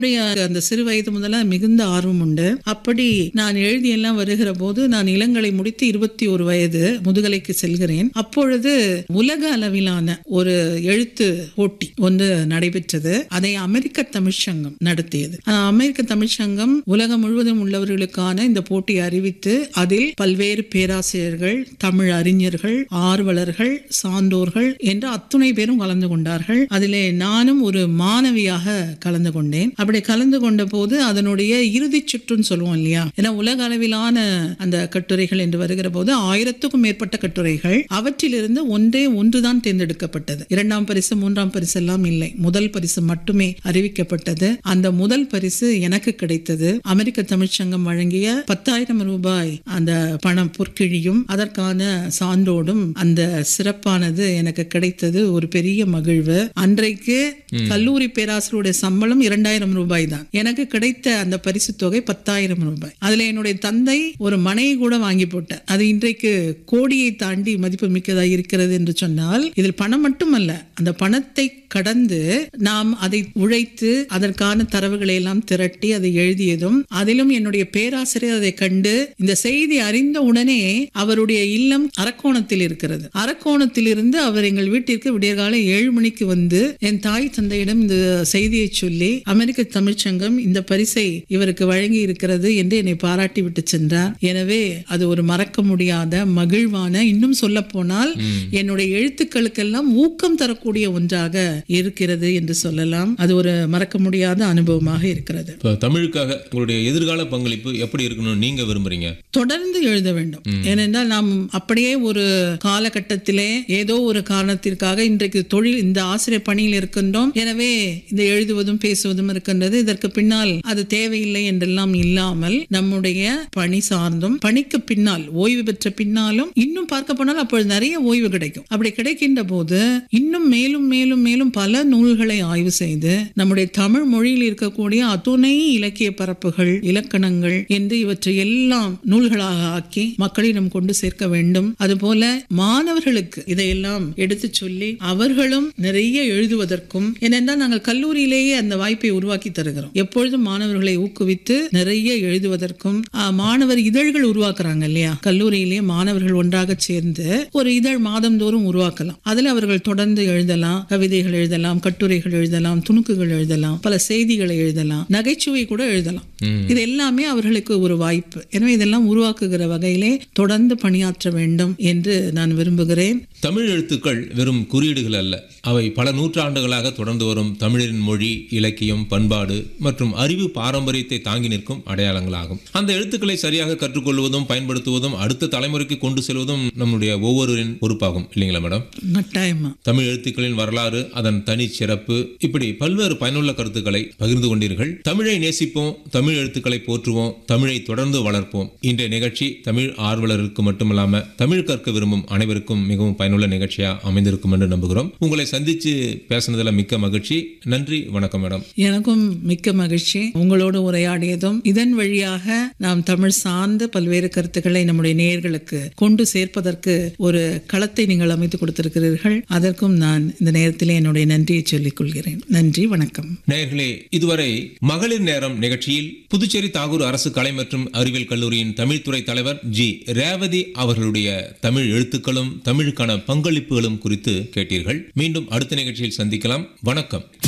அப்படியே அந்த சிறு வயது முதல்ல மிகுந்த ஆர்வம் உண்டு அப்படி நான் எழுதியெல்லாம் வருகிற போது நான் இளங்கலை முடித்து இருபத்தி ஒரு வயது முதுகலைக்கு செல்கிறேன் அப்பொழுது உலக அளவிலான ஒரு எழுத்து போட்டி ஒன்று நடைபெற்றது அதை அமெரிக்க தமிழ்ச்சங்கம் நடத்தியது அஹ் அமெரிக்க தமிழ்ச்சங்கம் உலகம் முழுவதும் உள்ளவர்களுக்கான இந்த போட்டியை அறிவித்து அதில் பல்வேறு பேராசிரியர்கள் தமிழ் அறிஞர்கள் ஆர்வலர்கள் சான்றோர்கள் என்று அத்துணை பேரும் கலந்து கொண்டார்கள் அதிலே நானும் ஒரு மாணவியாக கலந்து கொண்டேன் அப்படி கலந்து கொண்ட போது அதனுடைய இறுதிச் சுற்றுன்னு சொல்லுவோம் இல்லையா ஏன்னா உலக அளவிலான அந்த கட்டுரைகள் என்று வருகிற போது ஆயிரத்துக்கும் மேற்பட்ட கட்டுரைகள் அவற்றிலிருந்து ஒன்றே ஒன்றுதான் தேர்ந்தெடுக்கப்பட்டது இரண்டாம் பரிசு மூன்றாம் பரிசு எல்லாம் இல்லை முதல் பரிசு மட்டுமே அறிவிக்கப்பட்டது அந்த முதல் பரிசு எனக்கு கிடைத்தது அமெரிக்க தமிழ்ச்சங்கம் வழங்கிய பத்தாயிரம் ரூபாய் அந்த பணம் பொற்கிழியும் அதற்கான சான்றோடும் அந்த சிறப்பானது எனக்கு கிடைத்தது ஒரு பெரிய மகிழ்வு அன்றைக்கு கல்லூரி பேராசிரியருடைய சம்பளம் இரண்டாயிரம் ரூபாய் தான் எனக்கு கிடைத்த அந்த பரிசு தொகை பத்தாயிரம் ரூபாய் அதுல என்னுடைய தந்தை ஒரு மனையை கூட வாங்கி போட்டார் அது இன்றைக்கு கோடியை தாண்டி மதிப்பு மிக்கதா இருக்கிறது என்று சொன்னால் இதில் பணம் மட்டுமல்ல அந்த பணத்தை கடந்து நாம் அதை உழைத்து அதற்கான தரவுகளை எல்லாம் திரட்டி அதை எழுதியதும் அதிலும் என்னுடைய பேராசிரியர் அதை கண்டு இந்த செய்தி அறிந்த உடனே அவருடைய இல்லம் அரக்கோணத்தில் இருக்கிறது அரக்கோணத்தில் இருந்து அவர் எங்கள் வீட்டிற்கு விடியற்காலை ஏழு மணிக்கு வந்து என் தாய் தந்தையிடம் இந்த செய்தியை சொல்லி அமெரிக்க தமிழ்ச்சங்கம் இந்த பரிசை இவருக்கு வழங்கி இருக்கிறது என்று என்னை பாராட்டி விட்டு சென்றார் எனவே அது ஒரு மறக்க முடியாத மகிழ்வான இன்னும் சொல்ல போனால் என்னுடைய எழுத்துக்களுக்கெல்லாம் ஊக்கம் தரக்கூடிய ஒன்றாக இருக்கிறது என்று சொல்லலாம் அது ஒரு மறக்க முடியாத அனுபவமாக இருக்கிறது இப்போ தமிழுக்காக உங்களுடைய எதிர்கால பங்களிப்பு எப்படி இருக்கணும்னு நீங்க விரும்புறீங்க தொடர்ந்து எழுத வேண்டும் ஏனென்றால் நாம் அப்படியே ஒரு காலகட்டத்திலே ஏதோ ஒரு காரணத்திற்காக இன்றைக்கு தொழில் இந்த ஆசிரியர் பணியில் இருக்கின்றோம் எனவே இந்த எழுதுவதும் பேசுவதும் இருக்கின்றது இதற்கு பின்னால் அது தேவையில்லை என்றெல்லாம் இல்லாமல் நம்முடைய பணி சார்ந்தும் பணிக்கு பின்னால் ஓய்வு பெற்ற பின்னாலும் இன்னும் பார்க்க போனால் அப்பொழுது நிறைய ஓய்வு கிடைக்கும் அப்படி கிடைக்கின்ற போது இன்னும் மேலும் மேலும் மேலும் பல நூல்களை ஆய்வு செய்து நம்முடைய தமிழ் மொழியில் இருக்கக்கூடிய அத்துணை இலக்கிய பரப்புகள் இலக்கணங்கள் என்று இவற்றை எல்லாம் நூல்களாக ஆக்கி மக்களிடம் கொண்டு சேர்க்க வேண்டும் அதுபோல மாணவர்களுக்கு இதையெல்லாம் எடுத்து சொல்லி அவர்களும் நிறைய எழுதுவதற்கும் ஏனென்றால் நாங்கள் கல்லூரியிலேயே அந்த வாய்ப்பை உருவாக்கி தருகிறோம் எப்பொழுதும் மாணவர்களை ஊக்குவித்து நிறைய எழுதுவதற்கும் ஆ, மாணவர் இதழ்கள் உருவாக்குறாங்க இல்லையா கல்லூரியிலேயே மாணவர்கள் ஒன்றாக சேர்ந்து ஒரு இதழ் மாதந்தோறும் உருவாக்கலாம் அதில் அவர்கள் தொடர்ந்து எழுதலாம் கவிதைகள் எழுதலாம் கட்டுரைகள் எழுதலாம் துணுக்குகள் எழுதலாம் பல செய்திகளை எழுதலாம் நகைச்சுவை கூட எழுதலாம் இது எல்லாமே அவர்களுக்கு ஒரு வாய்ப்பு எனவே இதெல்லாம் உருவாக்குகிற வகையிலே தொடர்ந்து பணியாற்ற வேண்டும் என்று நான் விரும்புகிறேன் தமிழ் எழுத்துக்கள் வெறும் குறியீடுகள் அல்ல அவை பல நூற்றாண்டுகளாக தொடர்ந்து வரும் தமிழரின் மொழி இலக்கியம் பண்பாடு மற்றும் அறிவு பாரம்பரியத்தை தாங்கி நிற்கும் அடையாளங்களாகும் அந்த எழுத்துக்களை சரியாக கற்றுக்கொள்வதும் பயன்படுத்துவதும் அடுத்த தலைமுறைக்கு கொண்டு செல்வதும் நம்முடைய ஒவ்வொருவரின் பொறுப்பாகும் இல்லைங்களா மேடம் கட்டாயமா தமிழ் எழுத்துக்களின் வரலாறு அதன் தனி சிறப்பு இப்படி பல்வேறு பயனுள்ள கருத்துக்களை பகிர்ந்து கொண்டீர்கள் தமிழை நேசிப்போம் தமிழ் எழுத்துக்களை போற்றுவோம் தமிழை தொடர்ந்து வளர்ப்போம் இன்றைய நிகழ்ச்சி தமிழ் ஆர்வலருக்கு மட்டுமல்லாம தமிழ் கற்க விரும்பும் அனைவருக்கும் மிகவும் பயனுள்ள நிகழ்ச்சியா அமைந்திருக்கும் என்று நம்புகிறோம் உங்களை சந்திச்சு பேசுனதுல மிக்க மகிழ்ச்சி நன்றி வணக்கம் மேடம் எனக்கும் மிக்க மகிழ்ச்சி உங்களோடு உரையாடியதும் இதன் வழியாக நாம் தமிழ் சார்ந்த பல்வேறு கருத்துக்களை நம்முடைய நேயர்களுக்கு கொண்டு சேர்ப்பதற்கு ஒரு களத்தை நீங்கள் அமைத்து கொடுத்திருக்கிறீர்கள் அதற்கும் நான் இந்த நேரத்திலே என்னுடைய நன்றியை சொல்லிக் கொள்கிறேன் நன்றி வணக்கம் நேயர்களே இதுவரை மகளிர் நேரம் நிகழ்ச்சியில் புதுச்சேரி தாகூர் அரசு கலை மற்றும் அறிவியல் கல்லூரியின் தமிழ்துறை தலைவர் ஜி ரேவதி அவர்களுடைய தமிழ் எழுத்துக்களும் தமிழுக்கான பங்களிப்புகளும் குறித்து கேட்டீர்கள் மீண்டும் அடுத்த நிகழ்ச்சியில் சந்திக்கலாம் வணக்கம்